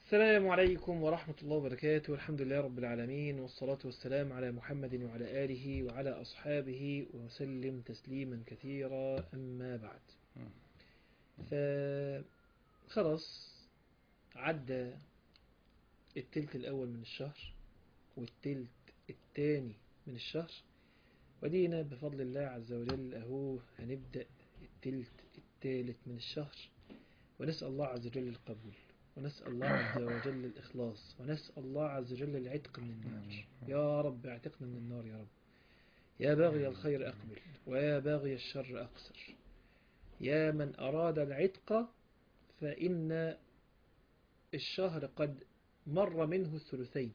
السلام عليكم ورحمة الله وبركاته الحمد لله رب العالمين والصلاة والسلام على محمد وعلى آله وعلى أصحابه وسلم تسليما كثيرا أما بعد فخلاص عدى التلت الأول من الشهر والتلت الثاني من الشهر ودينا بفضل الله عز وجل أهو هنبدأ التلت الثالث من الشهر ونسأل الله عز وجل القبول ونسأل الله عز وجل الإخلاص ونسأل الله عز وجل العتق من النار يا رب اعتقنا من النار يا رب يا باغي الخير أقبل ويا باغي الشر أقصر يا من أراد العتق فإن الشهر قد مر منه الثلثين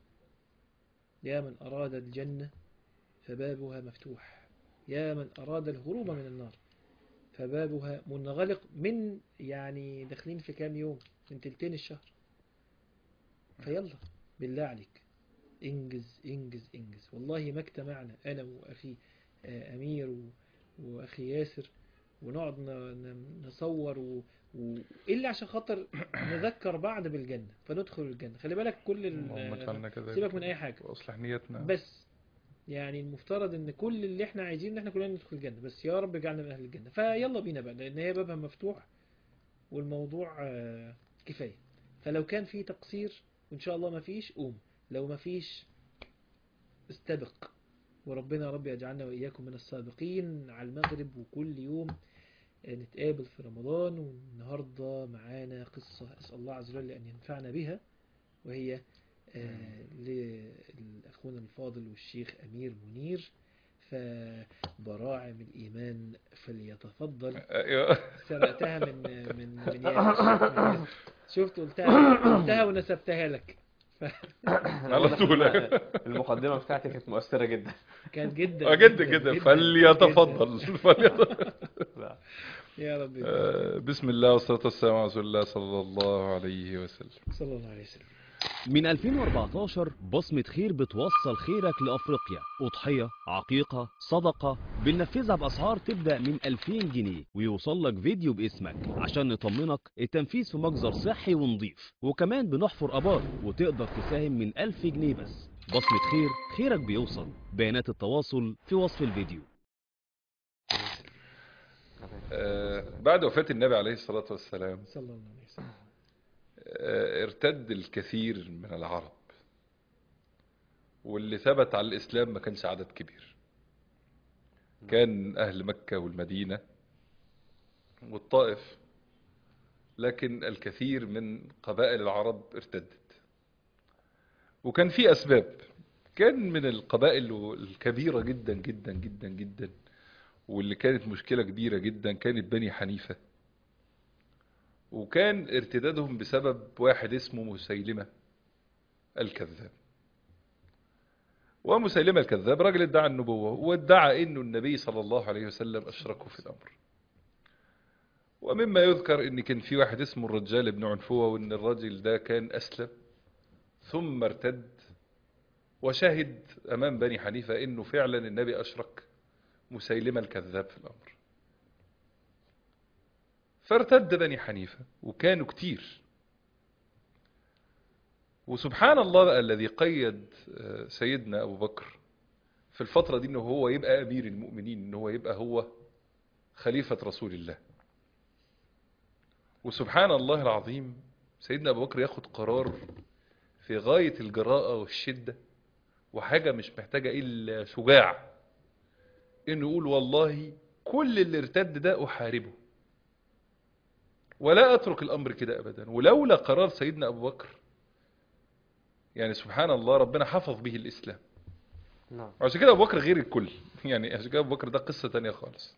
يا من أراد الجنة فبابها مفتوح يا من أراد الهروب من النار فبابها منغلق من يعني داخلين في كام يوم من تلتين الشهر فيلا بالله عليك انجز انجز انجز والله ما اجتمعنا أنا وأخي آه، أمير و- وأخي ياسر ونقعد ن- ن- نصور و... و... إلا عشان خاطر نذكر بعض بالجنة فندخل الجنة خلي بالك كل اللهم ال... اجعلنا كذلك سيبك من أي حاجة واصلح نيتنا بس يعني المفترض ان كل اللي احنا عايزين ان احنا كلنا ندخل الجنة بس يا رب اجعلنا من اهل الجنة فيلا بينا بقى لان هي بابها مفتوح والموضوع آه، كفاية فلو كان في تقصير وان شاء الله ما فيش قوم لو ما فيش استبق وربنا يا رب يجعلنا واياكم من السابقين على المغرب وكل يوم آه، نتقابل في رمضان والنهاردة معانا قصة أسأل الله عز وجل أن ينفعنا بها وهي آه، لأخونا الفاضل والشيخ أمير منير فبراعم الإيمان فليتفضل ايوه سرقتها من من من ياسر من ياسر. شفت قلتها قلتها ونسبتها لك على طول المقدمة بتاعتي كانت مؤثرة جدا كانت جدا آه، جدا جدا فليتفضل فليتفضل. لا. يا رب آه، بسم الله والصلاة والسلام على رسول الله صلى الله عليه وسلم صلى الله عليه وسلم من 2014 بصمة خير بتوصل خيرك لأفريقيا أضحية عقيقة صدقة بننفذها بأسعار تبدأ من 2000 جنيه ويوصل لك فيديو باسمك عشان نطمنك التنفيذ في مجزر صحي ونظيف وكمان بنحفر أبار وتقدر تساهم من 1000 جنيه بس بصمة خير خيرك بيوصل بيانات التواصل في وصف الفيديو آه، بعد وفاة النبي عليه الصلاة والسلام صلى الله عليه وسلم آه، ارتد الكثير من العرب واللي ثبت على الإسلام ما كانش عدد كبير كان أهل مكة والمدينة والطائف لكن الكثير من قبائل العرب ارتدت وكان في أسباب كان من القبائل الكبيرة جدا جدا جدا جدا واللي كانت مشكلة كبيرة جدا كانت بني حنيفة وكان ارتدادهم بسبب واحد اسمه مسيلمة الكذاب ومسيلمة الكذاب راجل ادعى النبوة وادعى انه النبي صلى الله عليه وسلم اشركه في الامر ومما يذكر ان كان في واحد اسمه الرجال بن عنفوة وان الرجل ده كان اسلم ثم ارتد وشهد امام بني حنيفة انه فعلا النبي اشرك مسيلمة الكذاب في الامر فارتد بني حنيفة وكانوا كتير وسبحان الله بقى الذي قيد آه، سيدنا أبو بكر في الفترة دي انه هو يبقى أمير المؤمنين انه هو يبقى هو خليفة رسول الله وسبحان الله العظيم سيدنا أبو بكر ياخد قرار في غاية الجراءة والشدة وحاجة مش محتاجة إلا شجاع إنه يقول والله كل اللي ارتد ده أحاربه ولا أترك الأمر كده أبدا ولولا قرار سيدنا أبو بكر يعني سبحان الله ربنا حفظ به الإسلام نعم عشان كده أبو بكر غير الكل يعني عشان كده أبو بكر ده قصة تانية خالص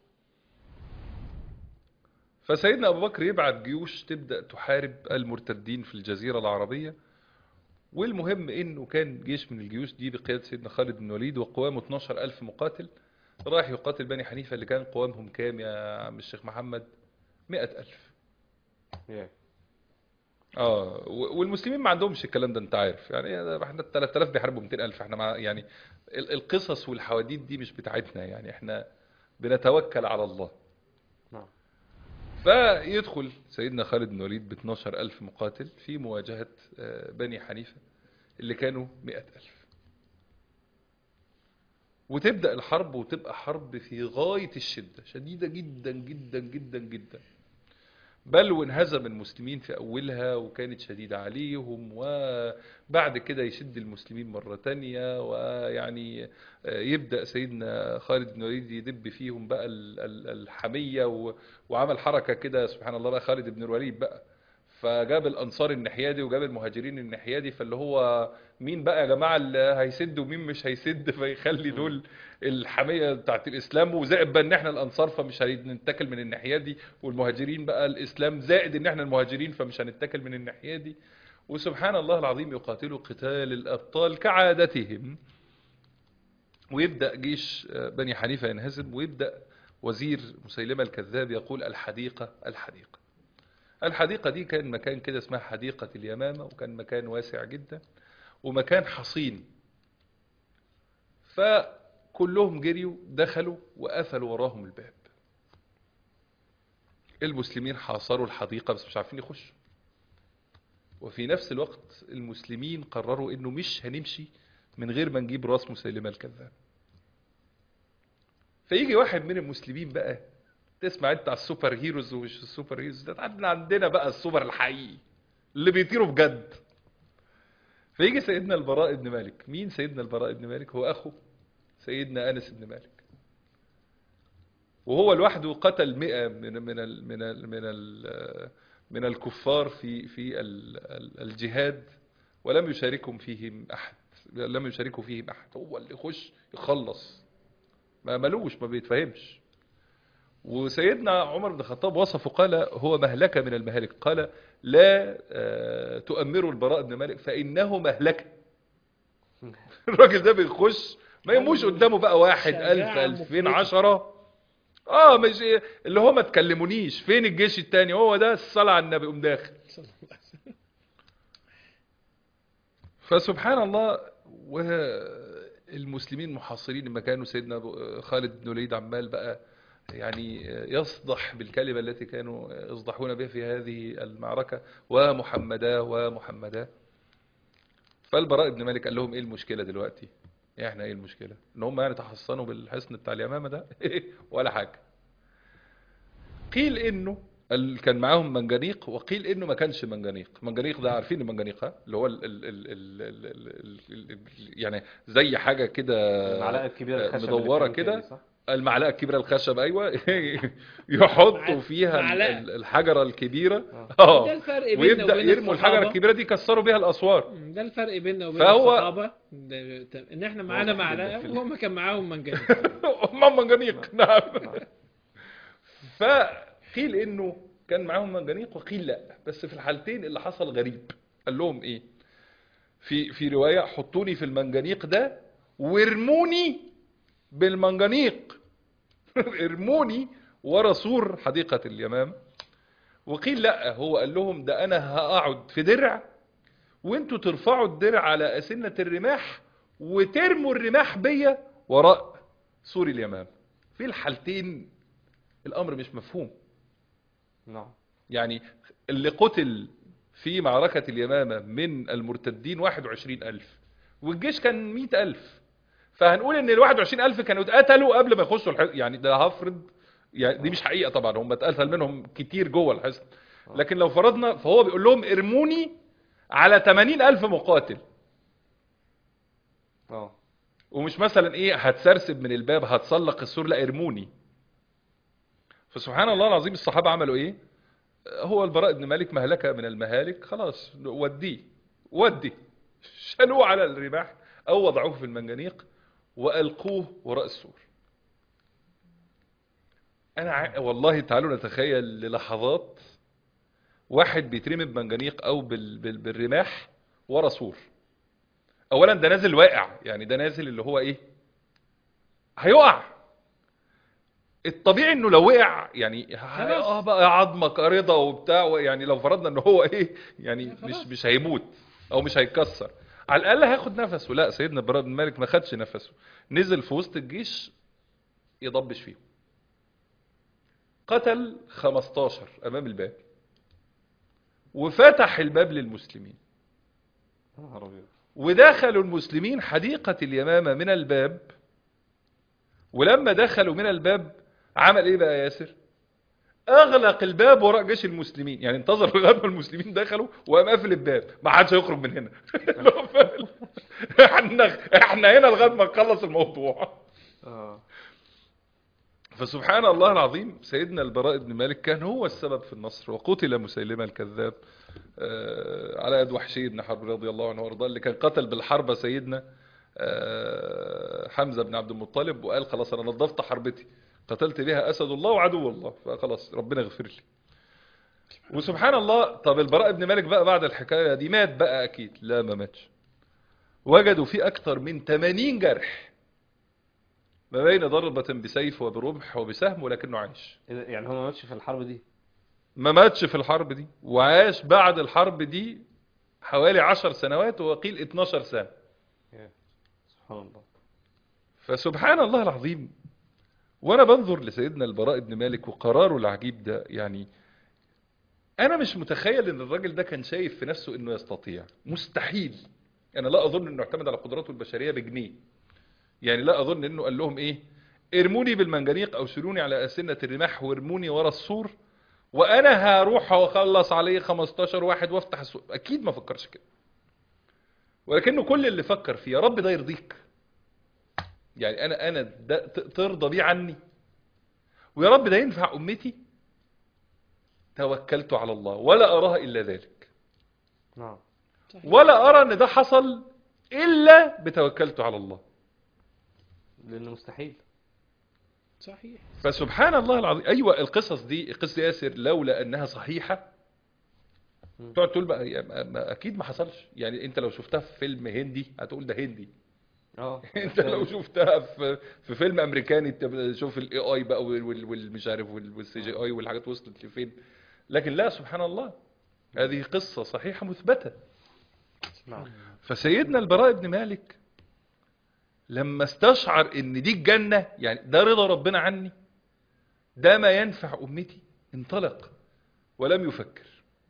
فسيدنا أبو بكر يبعت جيوش تبدأ تحارب المرتدين في الجزيرة العربية والمهم إنه كان جيش من الجيوش دي بقيادة سيدنا خالد بن الوليد وقوامه 12 ألف مقاتل راح يقاتل بني حنيفة اللي كان قوامهم كام يا عم الشيخ محمد 100 ألف يا. اه و- والمسلمين ما عندهمش الكلام ده انت عارف يعني احنا 3000 بيحاربوا 200000 احنا مع يعني ال- القصص والحواديت دي مش بتاعتنا يعني احنا بنتوكل على الله نعم فيدخل سيدنا خالد بن الوليد ب 12 ألف مقاتل في مواجهة آه، بني حنيفة اللي كانوا 100 ألف وتبدأ الحرب وتبقى حرب في غاية الشدة شديدة جدا جدا جدا جدا بل وانهزم المسلمين في أولها وكانت شديدة عليهم وبعد كده يشد المسلمين مرة تانية ويعني آه، يبدأ سيدنا خالد بن الوليد يدب فيهم بقى ال- ال- الحمية و- وعمل حركة كده سبحان الله بقى خالد بن الوليد بقى فجاب الأنصار الناحية دي وجاب المهاجرين الناحية دي فاللي هو مين بقى يا جماعة اللي هيسد ومين مش هيسد فيخلي دول الحمية بتاعت الإسلام وزائد بقى إن إحنا الأنصار فمش هنتكل من الناحية دي والمهاجرين بقى الإسلام زائد إن إحنا المهاجرين فمش هنتكل من الناحية دي وسبحان الله العظيم يقاتلوا قتال الأبطال كعادتهم ويبدأ جيش آه، بني حنيفة ينهزم ويبدأ وزير مسيلمة الكذاب يقول الحديقة الحديقة الحديقة دي كان مكان كده اسمها حديقة اليمامة وكان مكان واسع جدا ومكان حصين فكلهم جريوا دخلوا وقفلوا وراهم الباب المسلمين حاصروا الحديقة بس مش عارفين يخشوا وفي نفس الوقت المسلمين قرروا انه مش هنمشي من غير ما نجيب راس مسيلمة الكذاب فيجي واحد من المسلمين بقى تسمع انت على السوبر هيروز ومش السوبر هيروز ده عندنا عندنا بقى السوبر الحقيقي اللي بيطيروا بجد فيجي سيدنا البراء بن مالك مين سيدنا البراء بن مالك هو اخو سيدنا انس بن مالك وهو لوحده قتل مئة من من ال من ال من ال من الكفار في في ال- ال- الجهاد ولم يشاركهم فيهم احد لم يشاركوا فيهم احد هو اللي يخش يخلص ما ملوش ما بيتفهمش وسيدنا عمر بن الخطاب وصفه قال هو مهلكة من المهالك قال لا آه، تؤمروا البراء بن مالك فإنه مهلكة الراجل ده بيخش ما يموش قدامه بقى واحد شجاعة ألف ألفين مفرطة. عشرة اه مش اللي هو ما تكلمونيش فين الجيش التاني هو ده الصلاة على النبي قوم داخل صلى الله عليه وسلم. فسبحان الله والمسلمين محاصرين المكان وسيدنا أبو- خالد بن وليد عمال بقى يعني يصدح بالكلمة التي كانوا يصدحون بها في هذه المعركة ومحمدا ومحمدا فالبراء بن مالك قال لهم ايه المشكلة دلوقتي احنا ايه المشكلة ان هم يعني تحصنوا بالحصن بتاع اليمامة ده ولا حاجة قيل انه ال- كان معاهم منجنيق وقيل انه ما كانش منجنيق منجنيق ده عارفين المنجنيق ها اللي هو ال ال ال ال ال ال ال ال يعني زي حاجة كده المعلقه الكبيره الخشب اللي مدورة بتعمل كده دي، صح؟ المعلقة الكبيرة الخشب ايوه يحطوا معلقة. فيها ال- معلقة. ال- الحجرة الكبيرة آه. ده اه الفرق بيننا ويبدأ وبين يرموا الحجرة الصحابة. الكبيرة دي يكسروا بيها الاسوار ده الفرق بيننا وبين فهو- الصحابة ده- ده- ان احنا معانا واضح جدا معلقة في ال- وهم كان معاهم منجنيق هم منجنيق نعم فقيل انه كان معاهم منجنيق وقيل لا بس في الحالتين اللي حصل غريب قال لهم ايه في في رواية حطوني في المنجنيق ده وارموني بالمنجنيق ارموني ورا سور حديقة اليمام وقيل لا هو قال لهم ده انا هقعد في درع وانتوا ترفعوا الدرع على أسنة الرماح وترموا الرماح بيا وراء سور اليمام في الحالتين الأمر مش مفهوم نعم يعني اللي قتل في معركة اليمامة من المرتدين 21 ألف والجيش كان 100 ألف فهنقول ان ال 21 ألف كانوا اتقتلوا قبل ما يخشوا الحصن يعني ده هفرض يعني دي مش حقيقة طبعا هم اتقتل منهم كتير جوه الحصن لكن لو فرضنا فهو بيقول لهم ارموني على 80 ألف مقاتل اه ومش مثلا ايه هتسرسب من الباب هتسلق السور لا ارموني فسبحان الله العظيم الصحابة عملوا ايه هو البراء بن مالك مهلكة من المهالك خلاص وديه ودي شالوه على الرماح او وضعوه في المنجنيق والقوه وراء السور انا ع... والله تعالوا نتخيل للحظات واحد بيترمي بمنجنيق او بال... بال... بالرماح ورا سور اولا ده نازل واقع يعني ده نازل اللي هو ايه هيقع الطبيعي انه لو وقع يعني خلاص. اه بقى عظمك رضا وبتاع يعني لو فرضنا ان هو ايه يعني لا مش خلاص. مش هيموت او مش هيتكسر على الاقل هياخد نفسه لا سيدنا براء بن مالك ما خدش نفسه نزل في وسط الجيش يضبش فيه قتل 15 أمام الباب وفتح الباب للمسلمين يا نهار أبيض ودخلوا المسلمين حديقة اليمامة من الباب ولما دخلوا من الباب عمل ايه بقى ياسر اغلق الباب وراء جيش المسلمين يعني انتظر لغايه ما المسلمين دخلوا وقام قافل الباب ما حدش هيخرج من هنا اللي هو فاهم؟ احنا احنا هنا لغايه ما نخلص الموضوع اه فسبحان الله العظيم سيدنا البراء بن مالك كان هو السبب في النصر وقتل مسيلمة الكذاب آه، على يد وحشي بن حرب رضي الله عنه وارضاه اللي كان قتل بالحربة سيدنا آه، حمزة بن عبد المطلب وقال خلاص انا نظفت حربتي قتلت بها اسد الله وعدو الله فخلاص ربنا يغفر لي وسبحان الله طب البراء بن مالك بقى بعد الحكاية دي مات بقى اكيد لا ما ماتش وجدوا فيه اكثر من 80 جرح ما بين ضربة بسيف وبرمح وبسهم ولكنه عايش إيه ده؟ يعني هو ما ماتش في الحرب دي ما ماتش في الحرب دي وعاش بعد الحرب دي حوالي عشر سنوات وقيل 12 سنة يا. سبحان الله فسبحان الله العظيم وانا بنظر لسيدنا البراء بن مالك وقراره العجيب ده يعني انا مش متخيل ان الراجل ده كان شايف في نفسه انه يستطيع مستحيل انا لا اظن انه اعتمد على قدراته البشريه بجنيه يعني لا اظن انه قال لهم ايه ارموني بالمنجنيق او شيلوني على اسنه الرماح وارموني ورا السور وانا هروح واخلص عليه 15 واحد وافتح السور اكيد ما فكرش كده ولكنه كل اللي فكر فيه يا رب ده يرضيك يعني انا انا ده ت- ترضى بيه عني ويا رب ده ينفع امتي توكلت على الله ولا اراها الا ذلك نعم صحيح. ولا ارى ان ده حصل الا بتوكلت على الله لأنه مستحيل صحيح فسبحان الله العظيم ايوه القصص دي قصه ياسر لولا انها صحيحه مم. تقعد تقول بقى يا- ما- ما- اكيد ما حصلش يعني انت لو شفتها في فيلم هندي هتقول ده هندي اه انت لو شفتها في في فيلم امريكاني انت شوف الاي اي بقى وال- وال- والمش عارف والسي جي اي والحاجات وصلت لفين لكن لا سبحان الله هذه قصه صحيحه مثبته نعم فسيدنا البراء بن مالك لما استشعر ان دي الجنة يعني ده رضا ربنا عني ده ما ينفع امتي انطلق ولم يفكر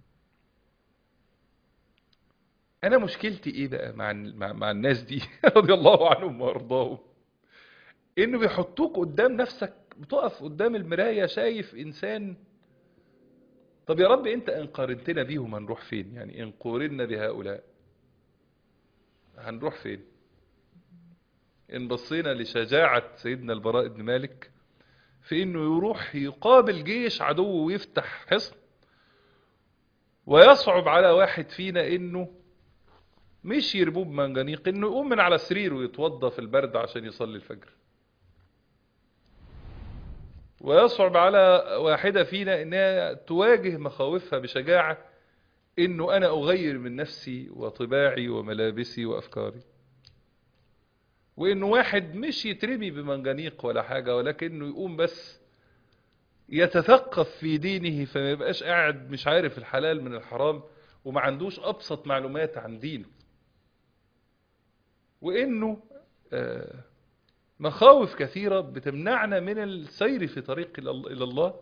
انا مشكلتي ايه بقى مع مع, مع الناس دي رضي الله عنهم وارضاهم انه بيحطوك قدام نفسك بتقف قدام المراية شايف انسان طب يا رب انت ان قارنتنا بيهم هنروح فين يعني ان قورنا بهؤلاء هنروح فين ان بصينا لشجاعة سيدنا البراء بن مالك في انه يروح يقابل جيش عدو ويفتح حصن ويصعب على واحد فينا انه مش يربوه بمنجنيق انه يقوم من على السرير ويتوضى في البرد عشان يصلي الفجر ويصعب على واحدة فينا انها تواجه مخاوفها بشجاعة انه انا اغير من نفسي وطباعي وملابسي وافكاري وانه واحد مش يترمي بمنجنيق ولا حاجة ولكنه يقوم بس يتثقف في دينه فما يبقاش قاعد مش عارف الحلال من الحرام وما عندوش ابسط معلومات عن دينه وانه آه، مخاوف كثيرة بتمنعنا من السير في طريق الى إلى الله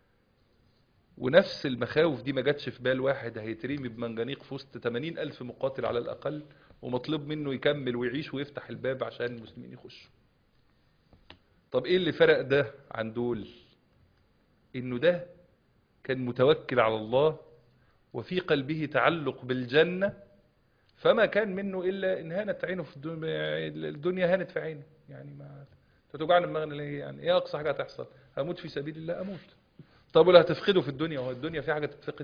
ونفس المخاوف دي ما جاتش في بال واحد هيترمي بمنجنيق في وسط 80 ألف مقاتل على الأقل ومطلوب منه يكمل ويعيش ويفتح الباب عشان المسلمين يخشوا طب ايه اللي فرق ده عن دول انه ده كان متوكل على الله وفي قلبه تعلق بالجنة فما كان منه إلا إن هانت عينه في الدنيا, الدنيا هانت في عينه يعني ما تتوجعني دماغنا ليه يعني ايه أقصى حاجة هتحصل هموت في سبيل الله أموت طب ولا هتفقده في الدنيا هو الدنيا في حاجة تتفقد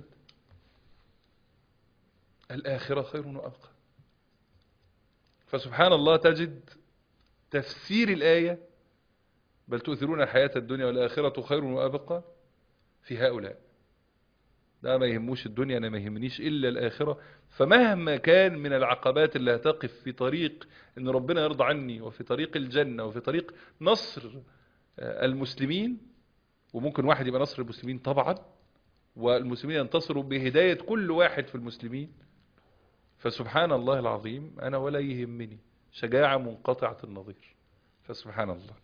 الآخرة خير وأبقى فسبحان الله تجد تفسير الآية بل تؤثرون الحياة الدنيا والآخرة خير وأبقى في هؤلاء ده ما يهموش الدنيا أنا ما يهمنيش إلا الآخرة فمهما كان من العقبات اللي هتقف في طريق أن ربنا يرضى عني وفي طريق الجنة وفي طريق نصر آه، المسلمين وممكن واحد يبقى نصر المسلمين طبعا والمسلمين ينتصروا بهداية كل واحد في المسلمين فسبحان الله العظيم أنا ولا يهمني شجاعة منقطعة النظير فسبحان الله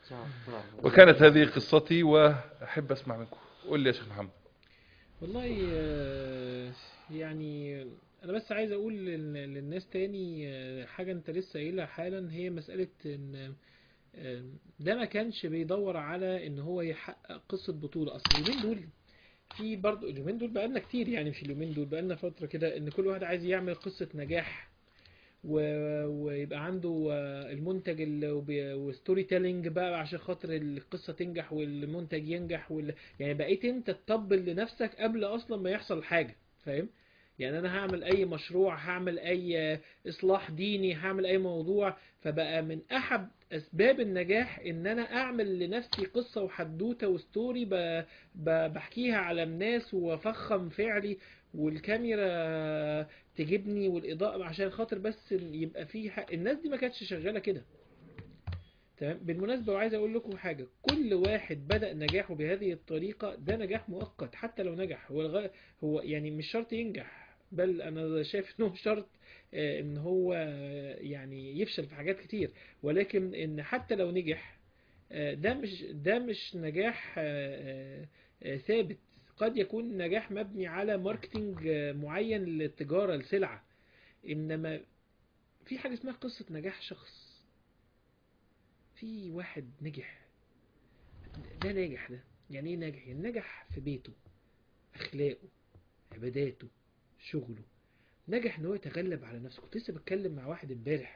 نعم نعم وكانت هذه قصتي واحب اسمع منكم قول لي يا شيخ محمد والله آه، يعني انا بس عايز اقول لل- للناس تاني آه، حاجة انت لسه قايلها حالا هي مسألة ان آه، ده ما كانش بيدور على ان هو يحقق قصة بطولة اصل اليومين دول في برضه اليومين دول بقالنا كتير يعني مش اليومين دول بقالنا فترة كده ان كل واحد عايز يعمل قصة نجاح و... ويبقى عنده آه، المنتج ال- وبي- وستوري تيلينج بقى عشان خاطر القصة تنجح والمنتج ينجح وال... يعني بقيت انت تطبل لنفسك قبل اصلا ما يحصل حاجة فاهم يعني انا هعمل اي مشروع هعمل اي اصلاح ديني هعمل اي موضوع فبقى من احد اسباب النجاح ان انا اعمل لنفسي قصة وحدوتة وستوري ب... ب... بحكيها على الناس وافخم فعلي والكاميرا تجيبني والاضاءة عشان خاطر بس يبقى في حق الناس دي ما كانتش شغالة كده تمام بالمناسبة وعايز اقول لكم حاجة كل واحد بدأ نجاحه بهذه الطريقة ده نجاح مؤقت حتى لو نجح هو الغ... هو يعني مش شرط ينجح بل انا شايف انه شرط آه، ان هو آه، يعني يفشل في حاجات كتير ولكن ان حتى لو نجح آه، ده مش ده مش نجاح آه، آه، ثابت قد يكون نجاح مبني على ماركتينج آه، معين للتجارة لسلعة انما في حاجة اسمها قصة نجاح شخص في واحد نجح ده ناجح ده يعني ايه ناجح يعني نجح في بيته اخلاقه عباداته شغله نجح ان هو يتغلب على نفسه كنت لسه بتكلم مع واحد امبارح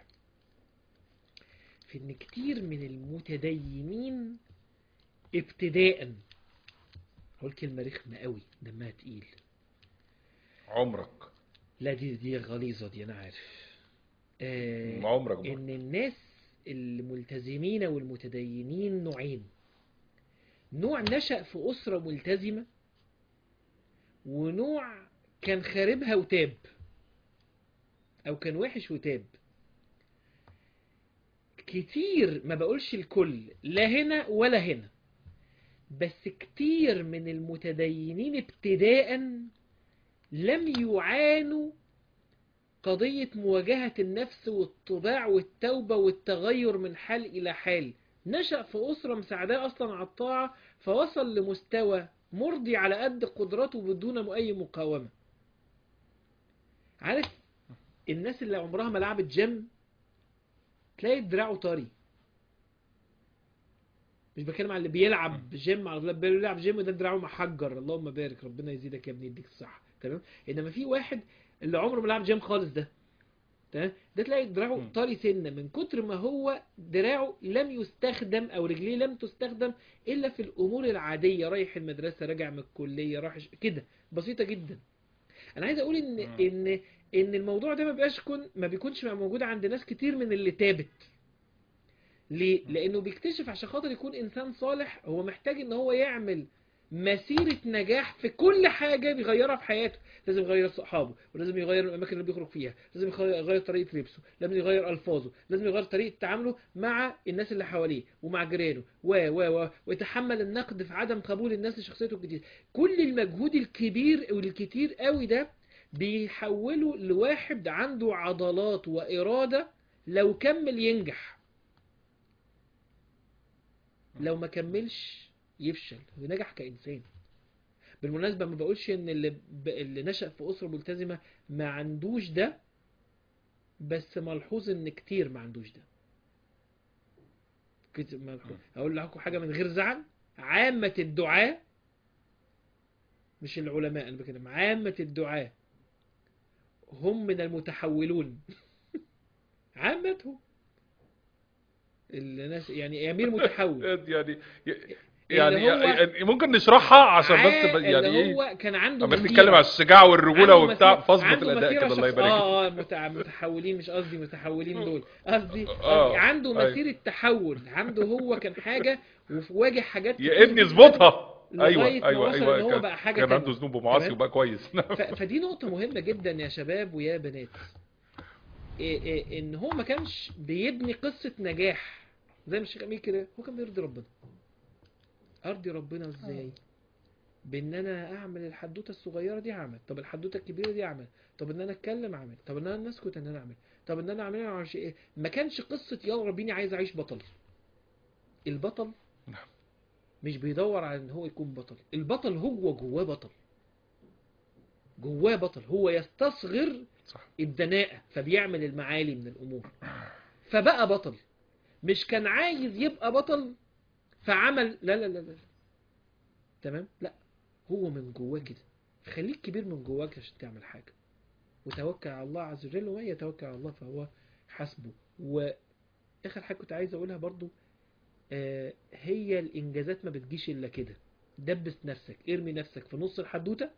في ان كتير من المتدينين ابتداء هقول كلمة رخمة قوي دمها تقيل عمرك لا دي دي غليظة دي انا عارف آه عمرك برضه. ان الناس الملتزمين والمتدينين نوعين نوع نشأ في أسرة ملتزمة ونوع كان خاربها وتاب أو كان وحش وتاب كتير ما بقولش الكل لا هنا ولا هنا بس كتير من المتدينين ابتداء لم يعانوا قضية مواجهة النفس والطباع والتوبة والتغير من حال إلى حال نشأ في أسرة مساعداه أصلا على الطاعة فوصل لمستوى مرضي على قد قدراته بدون أي مقاومة عارف الناس اللي عمرها ما لعبت جيم تلاقي دراعه طري مش بتكلم على اللي بيلعب جيم على اللي بيلعب جيم ده دراعه محجر اللهم بارك ربنا يزيدك يا ابني يديك الصحة تمام انما في واحد اللي عمره ما لعب جيم خالص ده تمام ده تلاقي دراعه مم. طري سنه من كتر ما هو دراعه لم يستخدم او رجليه لم تستخدم الا في الامور العاديه رايح المدرسه راجع من الكليه رايح ش- كده بسيطه جدا انا عايز اقول ان مم. ان ان الموضوع ده ما بيبقاش كون ما بيكونش موجود عند ناس كتير من اللي تابت ليه لانه بيكتشف عشان خاطر يكون انسان صالح هو محتاج ان هو يعمل مسيرة نجاح في كل حاجة بيغيرها في حياته لازم يغير صحابه ولازم يغير الأماكن اللي بيخرج فيها لازم يخ- يغير طريقة لبسه لازم يغير ألفاظه لازم يغير طريقة تعامله مع الناس اللي حواليه ومع جيرانه و و و ويتحمل النقد في عدم قبول الناس لشخصيته الجديدة كل المجهود الكبير والكتير قوي ده بيحوله لواحد عنده عضلات وإرادة لو كمل ينجح لو ما كملش يفشل هو نجح كإنسان بالمناسبة ما بقولش ان اللي, ب... اللي نشأ في أسرة ملتزمة ما عندوش ده بس ملحوظ ان كتير ما عندوش ده كتير ملحوظ اقول لكم حاجة من غير زعل عامة الدعاة مش العلماء انا بكلم عامة الدعاة هم من المتحولون عامتهم الناس يعني امير متحول يعني يعني, هو- يعني ممكن نشرحها عشان بس عا- ب- يعني اللي ايه هو كان عنده عمال مسيرة. نتكلم على الشجاعة والرجولة عنده وبتاع مسيرة- فاظبط عنده الأداء مسيرة كده الله شخص- يبارك فيك. اه اه متع- متحولين مش قصدي متحولين دول قصدي آه، قصدي عنده أيوة. مسيرة تحول عنده هو كان حاجة وواجه حاجات يا كتير ابني جداً. اظبطها لغاية ايوه ما ايوه وصل ايوه إن هو كان- بقى حاجة كان عنده تانية. ذنوب ومعاصي تمام؟ وبقى كويس ف... فدي نقطة مهمة جدا يا شباب ويا بنات إيه إيه ان هو ما كانش بيبني قصة نجاح زي ما الشيخ امير كده هو كان بيرضي ربنا ارضي ربنا ازاي بان انا اعمل الحدوته الصغيره دي اعمل طب الحدوته الكبيره دي اعمل طب ان انا اتكلم اعمل طب ان انا اسكت ان انا اعمل طب ان انا اعمل ايه ما كانش قصه يلا ربيني عايز اعيش بطل البطل نعم. مش بيدور على ان هو يكون بطل البطل هو جواه بطل جواه بطل هو يستصغر صح الدناءة فبيعمل المعالي من الأمور فبقى بطل مش كان عايز يبقى بطل فعمل لا لا لا لا تمام لا هو من جواه كده خليك كبير من جواك عشان تعمل حاجة وتوكل على الله عز وجل ومن يتوكل على الله فهو حسبه وآخر حاجة كنت عايز أقولها برضو آه هي الإنجازات ما بتجيش إلا كده دبس نفسك ارمي نفسك في نص الحدوتة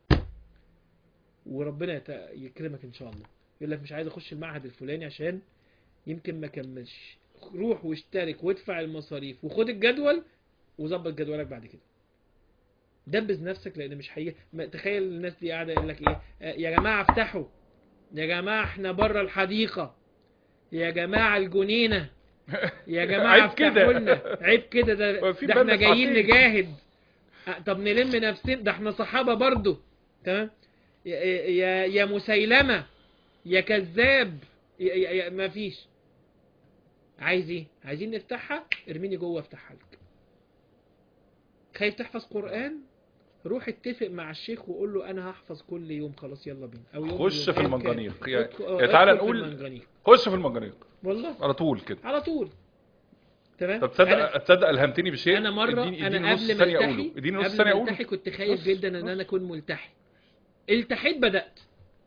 وربنا يت- يكرمك ان شاء الله يقول لك مش عايز اخش المعهد الفلاني عشان يمكن ما كملش روح واشترك وادفع المصاريف وخد الجدول وظبط جدولك بعد كده دبز نفسك لان مش حقيقي ما- تخيل الناس دي قاعده يقول لك ايه آه، يا جماعه افتحوا يا جماعه احنا بره الحديقه يا جماعه الجنينه يا جماعه عيب افتحوا كده. لنا عيب كده ده, هو في ده باب احنا جايين ساعتين. نجاهد آه، طب نلم نفسنا ده احنا صحابه برضو تمام يا يا يا مسيلمة يا كذاب يا يا يا ما فيش عايز ايه عايزين نفتحها ارميني جوه افتحها لك خايف تحفظ قرآن روح اتفق مع الشيخ وقول له انا هحفظ كل يوم خلاص يلا بينا او يوم خش يوم في أيا المنجنيق. كان. يعني- ادخل- يعني اه، تعالى ادخل في نقول- المنجنيق. خش في المنجنيق والله على طول كده على طول تمام طب تصدق أنا- تصدق الهمتني بشيء انا مره اديني انا اديني نص قبل ما ثانيه اقوله التحي اديني نص قبل ثانيه ما اقوله التحي كنت خايف نص- جدا ان نص. انا اكون ملتحي التحيت بدات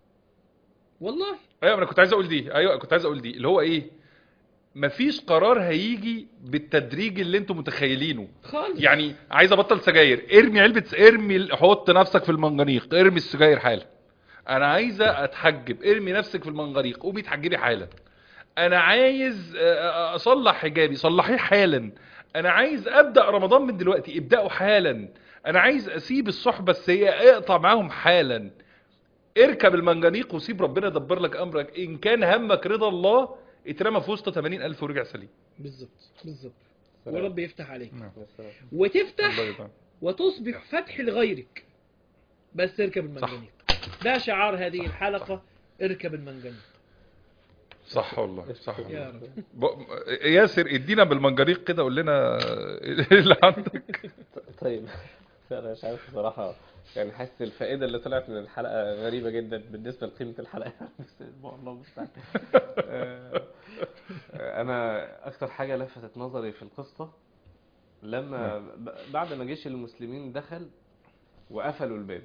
والله ايوه انا كنت عايز اقول دي ايوه كنت عايز اقول دي اللي هو ايه مفيش قرار هيجي بالتدريج اللي انتم متخيلينه خالص يعني عايز ابطل سجاير ارمي علبه س- ارمي حط نفسك في المنجنيق ارمي السجاير حالا انا عايزه اتحجب ارمي نفسك في المنجنيق قومي اتحجبي حالا انا عايز آه، اصلح حجابي صلحيه حالا انا عايز ابدا رمضان من دلوقتي ابداه حالا انا عايز اسيب الصحبه السيئه اقطع معاهم حالا اركب المنجنيق وسيب ربنا يدبر لك امرك ان كان همك رضا الله اترمى في وسط 80000 ورجع سليم بالظبط بالظبط سلام. ورب يفتح عليك نعم. يا سلام. وتفتح الله يطلع. وتصبح فتح لغيرك بس اركب المنجنيق ده شعار هذه الحلقة اركب المنجنيق صح والله صح يا والله رب ب- ياسر ادينا بالمنجنيق كده قول لنا ايه اللي عندك طيب انا مش عارف بصراحه يعني حاسس الفائده اللي طلعت من الحلقه غريبه جدا بالنسبه لقيمه الحلقه بس الله المستعان آه، آه، انا اكتر حاجه لفتت نظري في القصه لما ب- بعد ما جيش المسلمين دخل وقفلوا الباب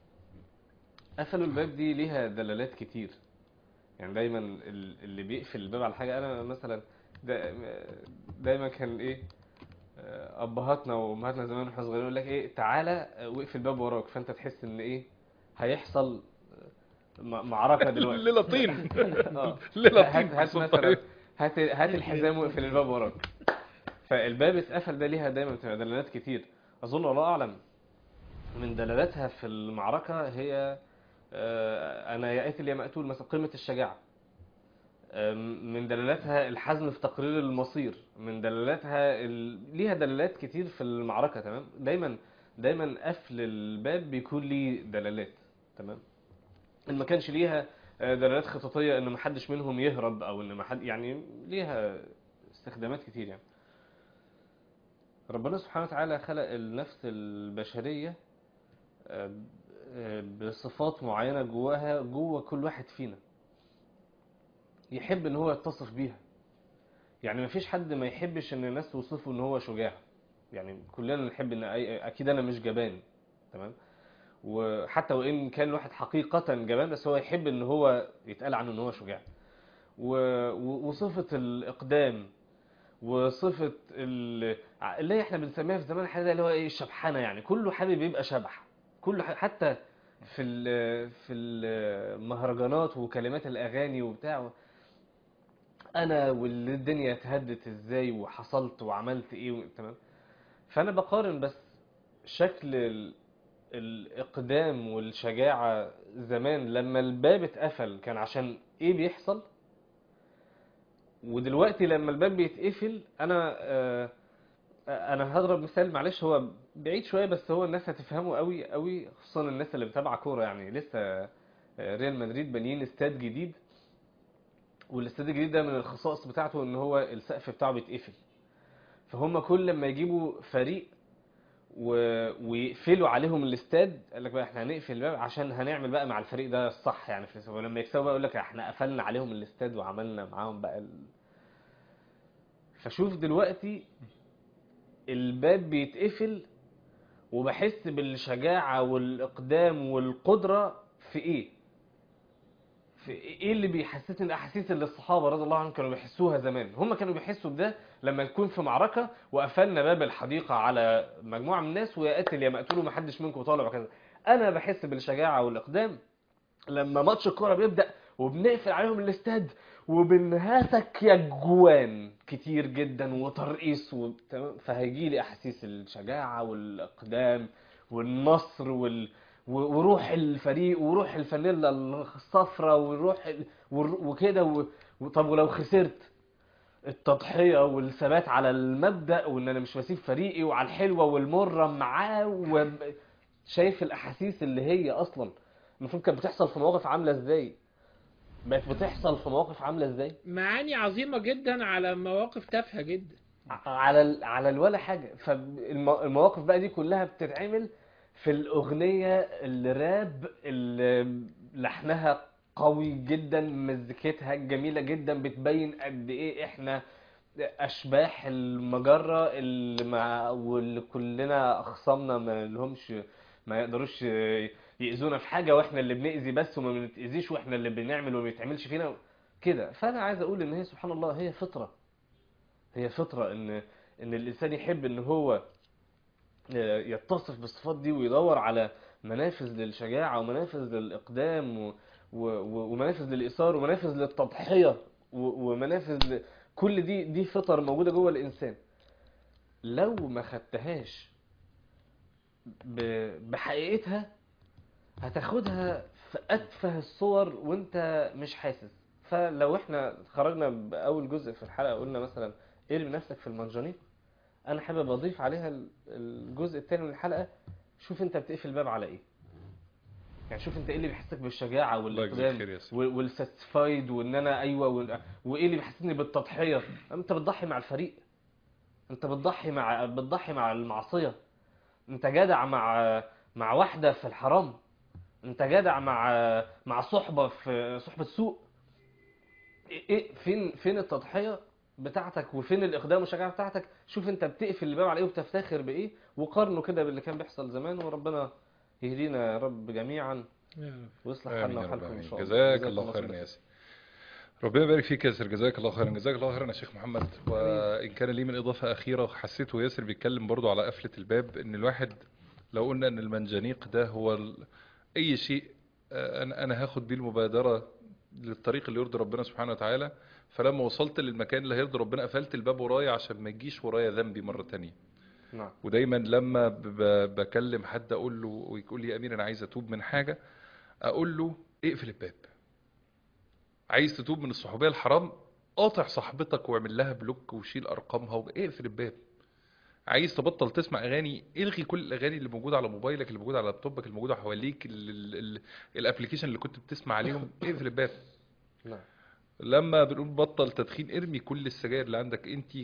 قفلوا الباب دي ليها دلالات كتير يعني دايما ال- اللي بيقفل الباب على حاجه انا مثلا دا- دايما كان ايه آه، ابهاتنا وامهاتنا زمان واحنا صغيرين يقول لك ايه تعالى آه، واقفل الباب وراك فانت تحس ان ايه هيحصل آه، م- معركه دلوقتي ليلة طين اه ليلة هات طين هات في مثلا الطريق. هات هات الحزام واقفل الباب وراك فالباب اتقفل ده ليها دايما بتبقى دلالات كتير اظن والله اعلم من دلالاتها في المعركه هي آه، انا يا قاتل يا مقتول مثلا قمه الشجاعه آم، من دلالاتها الحزم في تقرير المصير من دلالاتها ال... ليها دلالات كتير في المعركه تمام دايما دايما قفل الباب بيكون ليه دلالات تمام ان ما كانش ليها آه، دلالات خططيه ان ما حدش منهم يهرب او ان ما حد يعني ليها استخدامات كتير يعني ربنا سبحانه وتعالى خلق النفس البشريه آه، آه، بصفات معينه جواها جوه كل واحد فينا يحب ان هو يتصف بيها يعني مفيش حد ما يحبش ان الناس توصفه ان هو شجاع يعني كلنا نحب ان أي- اكيد انا مش جبان تمام وحتى وان كان الواحد حقيقة جبان بس هو يحب ان هو يتقال عنه ان هو شجاع و- و- وصفة الاقدام وصفة ال- اللي احنا بنسميها في زمان الحديث اللي هو ايه الشبحنة يعني كله حابب يبقى شبح كله ح- حتى في ال- في المهرجانات وكلمات الاغاني وبتاع انا والدنيا اتهدت ازاي وحصلت وعملت ايه و- تمام فانا بقارن بس شكل ال- الاقدام والشجاعة زمان لما الباب اتقفل كان عشان ايه بيحصل ودلوقتي لما الباب بيتقفل انا آه، انا هضرب مثال معلش هو بعيد شويه بس هو الناس هتفهمه قوي قوي خصوصا الناس اللي بتابعه كوره يعني لسه آه، ريال مدريد بانيين استاد جديد والاستاد الجديد ده من الخصائص بتاعته ان هو السقف بتاعه بيتقفل فهم كل ما يجيبوا فريق و... ويقفلوا عليهم الاستاد قال لك بقى احنا هنقفل الباب عشان هنعمل بقى مع الفريق ده الصح يعني في ولما يكسبوا بقى يقول لك احنا قفلنا عليهم الاستاد وعملنا معاهم بقى ال... فشوف دلوقتي الباب بيتقفل وبحس بالشجاعة والإقدام والقدرة في إيه؟ في إيه اللي بيحسسني الأحاسيس اللي الصحابة رضي الله عنهم كانوا بيحسوها زمان؟ هم كانوا بيحسوا بده لما نكون في معركة وقفلنا باب الحديقة على مجموعة من الناس ويا قاتل يا مقتول ومحدش منكم طالع وكذا. أنا بحس بالشجاعة والإقدام لما ماتش الكورة بيبدأ وبنقفل عليهم الاستاد وبنهاتك يا جوان كتير جدا وترقيص وتمام فهيجي لي احاسيس الشجاعه والاقدام والنصر وال و- وروح الفريق وروح الفانيلا الصفراء وروح ال... والر- وكده و... و- طب ولو خسرت التضحيه والثبات على المبدا وان انا مش بسيب فريقي وعلى الحلوه والمره معاه و... شايف الاحاسيس اللي هي اصلا المفروض كانت بتحصل في مواقف عامله ازاي بقت بتحصل في مواقف عامله ازاي معاني عظيمة جدا على مواقف تافهة جدا ع- على ال... على الولا حاجه فالمواقف بقى دي كلها بتتعمل في الاغنيه الراب اللي لحنها قوي جدا مزيكتها جميله جدا بتبين قد ايه احنا اشباح المجره اللي مع واللي كلنا اخصامنا ما لهمش ما يقدروش يأذونا في حاجه واحنا اللي بنأذي بس وما بنتأذيش واحنا اللي بنعمل وما بيتعملش فينا كده فانا عايز اقول ان هي سبحان الله هي فطره هي فطرة ان ان الانسان يحب ان هو يتصف بالصفات دي ويدور على منافذ للشجاعة ومنافذ للإقدام و... و... و- ومنافذ للإثار ومنافذ للتضحية و... ومنافذ ل... كل دي دي فطر موجودة جوه الإنسان لو ما خدتهاش ب... بحقيقتها هتاخدها في أتفه الصور وانت مش حاسس فلو احنا خرجنا بأول جزء في الحلقة قلنا مثلا ارمي نفسك في المنجنيق انا حابب اضيف عليها ال- الجزء الثاني من الحلقه شوف انت بتقفل الباب على ايه يعني شوف انت ايه اللي بيحسسك بالشجاعه الله يجزيك والاقدام خير يا سيدي. والساتسفايد وان انا ايوه وال- وايه اللي بيحسسني بالتضحيه انت بتضحي مع الفريق انت بتضحي مع بتضحي مع المعصيه انت جدع مع مع واحده في الحرام انت جدع مع مع صحبه في صحبه سوء ايه إيه- فين فين التضحيه بتاعتك وفين الاقدام والشجاعه بتاعتك شوف انت بتقفل الباب على ايه وبتفتخر بايه وقارنه كده باللي كان بيحصل زمان وربنا يهدينا يا رب جميعا يا رب. ويصلح آمين حالنا يا رب وحالكم ان آمين شاء الله جزاك الله خير خيرا يا ياسر ربنا يبارك فيك يا ياسر جزاك الله خيرا جزاك الله خيرا يا شيخ محمد وإن كان لي من إضافة أخيرة حسيته ياسر بيتكلم برضو على قفلة الباب إن الواحد لو قلنا إن المنجنيق ده هو ال... أي شيء آه، أنا أنا هاخد بيه المبادرة للطريق اللي يرضي ربنا سبحانه وتعالى فلما وصلت للمكان اللي هيرضي ربنا قفلت الباب ورايا عشان ما يجيش ورايا ذنبي مرة تانية نعم ودايما لما ب- ب- بكلم حد اقول له ويقول لي يا امير انا عايز اتوب من حاجه اقول له اقفل الباب عايز تتوب من الصحوبيه الحرام قاطع صاحبتك واعمل لها بلوك وشيل ارقامها واقفل الباب عايز تبطل تسمع اغاني الغي كل الاغاني اللي موجوده على موبايلك اللي موجوده على لابتوبك اللي موجوده حواليك الابلكيشن اللي كنت بتسمع عليهم اقفل الباب نعم لما بنقول بطل تدخين ارمي كل السجاير اللي عندك انت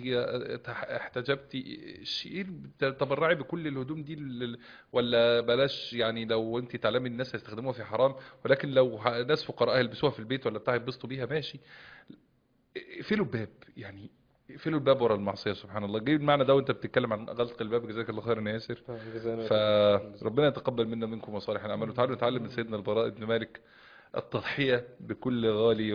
احتجبتي شيل تبرعي بكل الهدوم دي لل- ولا بلاش يعني لو انت تعلمي الناس هيستخدموها في حرام ولكن لو ح- ناس فقراء هيلبسوها في البيت ولا بتاع يتبسطوا بيها ماشي اقفلوا الباب يعني اقفلوا الباب ورا المعصيه سبحان الله جاي المعنى ده وانت بتتكلم عن غلق الباب جزاك الله خيرا يا ياسر فربنا يتقبل منا منكم وصالح الاعمال وتعالوا نتعلم من سيدنا البراء بن مالك التضحية بكل غالي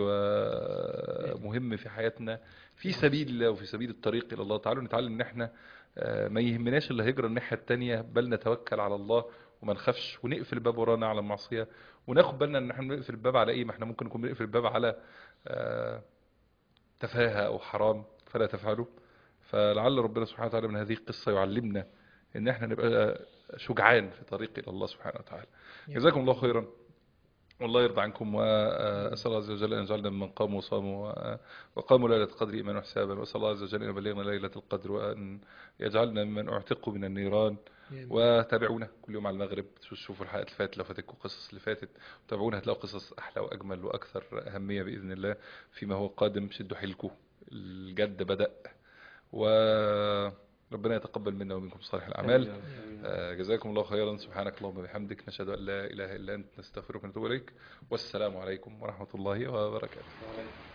ومهم في حياتنا في سبيل الله وفي سبيل الطريق إلى الله تعالوا نتعلم إن احنا آه، ما يهمناش اللي هيجرى الناحية التانية بل نتوكل على الله وما نخافش ونقفل الباب ورانا على المعصية وناخد بالنا ان احنا بنقفل الباب على ايه ما احنا ممكن نكون بنقفل الباب على آه، تفاهة او حرام فلا تفعلوا فلعل ربنا سبحانه وتعالى من هذه القصة يعلمنا ان احنا نبقى شجعان في طريق الى الله سبحانه وتعالى جزاكم الله خيرا والله يرضى عنكم وأسأل الله عز وجل أن يجعلنا ممن قاموا وصاموا و- وقاموا ليلة القدر إيمانا وحسابا وأسأل الله عز وجل أن يبلغنا ليلة القدر وأن يجعلنا ممن أعتقوا من النيران آمين. وتابعونا كل يوم على المغرب شوفوا الحلقات اللي فاتت لو فاتتكم القصص اللي فاتت تابعونا هتلاقوا قصص أحلى وأجمل وأكثر أهمية بإذن الله فيما هو قادم شدوا حيلكم الجد بدأ وربنا يتقبل منا ومنكم صالح الأعمال آمين. آه، جزاكم الله خيرا سبحانك اللهم وبحمدك نشهد أن لا إله إلا أنت نستغفرك ونتوب إليك والسلام عليكم ورحمة الله وبركاته آمين.